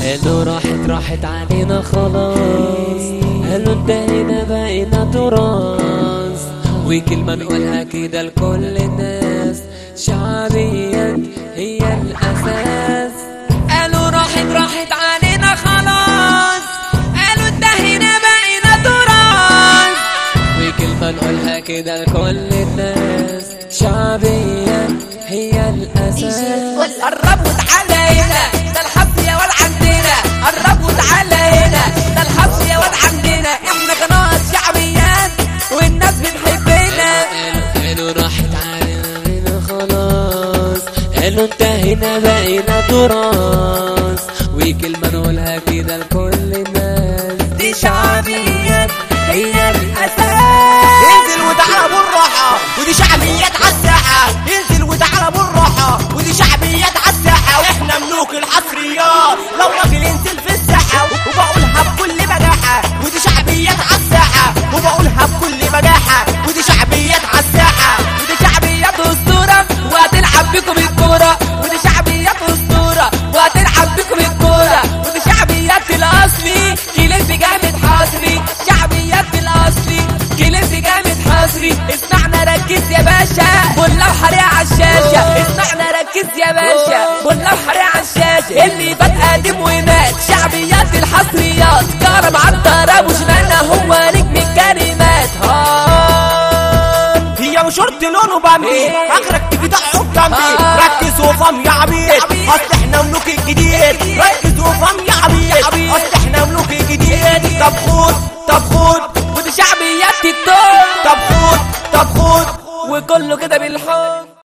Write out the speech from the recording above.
قالوا راحت راحت علينا خلاص قالوا انتهينا بقينا تراث وكلمة نقولها كده لكل الناس شعبيات هي الأساس قالوا راحت راحت علينا خلاص قالوا انتهينا بقينا تراث وكلمة نقولها كده لكل الناس شعبيات هي الأساس قرب وتعالى هنا ده الحظ يا ولد عندنا قرب وتعالى هنا ده الحظ يا ولد عندنا احنا قناة شعبيات والناس بتحبنا قالوا قالوا راحت علينا خلاص قالوا انتهينا بقينا تراث وكلمة نقولها كده لكل الناس دي شعبيات هي الاساس انزل وتعالى بالراحة ودي شعبيات عالساحة انزل وتعالى بالراحة ودي شعبيات عالساحة واحنا ملوك الحصريات لو راجل انزل في الساحة وبقولها بكل بجاحة ودي شعبيات عالساحة وبقولها بكل بجاحة ودي شعبيات عالساحة ودي شعبيات اسطورة وهتلعب بيكم الكورة ودي شعبيات اسطورة وهتلعب بيكم الكورة ودي شعبيات الاصلي كليب جامد حصري شعبيات الاصلي كليب جامد حصري اسمعنا ركز يا باشا والله حريق على الشاشة اسمعنا ركز يا باشا والله حريق على الشاشة اللي بات قديم ومات شعبيات الحصريات كرم عالطرب وشمالنا هو نجم الكلمات ها هي مش شرط لونه بامبي إيه؟ اخرك تيجي تقعد جنبي آه. ركز وفهم يا عبيد عبيد. اصل احنا ملوك الجديد ركز وفهم يا عبيد عبيد. اصل احنا ملوك الجديد طب خد طب خد ودي شعبيات تيك توك طب خد طب خد وكله كده بالحب